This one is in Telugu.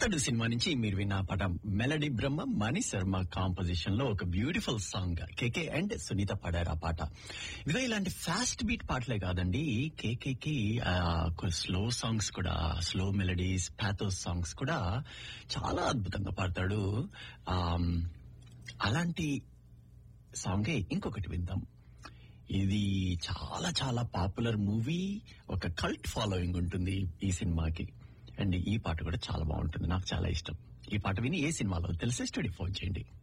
అతడు సినిమా నుంచి మీరు విన్న ఆ పాట మెలడీ బ్రహ్మ మణి శర్మ కాంపోజిషన్ లో ఒక beautiful song KK and Sunitha పాడారు ఆ పాట ఇదిగో ఇలాంటి ఫాస్ట్ బీట్ పాటలే కాదండి కేకేకి స్లో సాంగ్స్ కూడా స్లో మెలడీస్ ప్యాథోస్ సాంగ్స్ కూడా చాలా అద్భుతంగా పాడతాడు ఆమ్, అలాంటి సాంగే ఇంకొకటి విందాం ఇది చాలా చాలా పాపులర్ మూవీ ఒక కల్ట్ ఫాలోయింగ్ ఉంటుంది ఈ సినిమాకి అండ్ ఈ పాట కూడా చాలా బాగుంటుంది నాకు చాలా ఇష్టం ఈ పాట విని ఏ సినిమాలో తెలిసే స్టడీ ఫోన్ చేయండి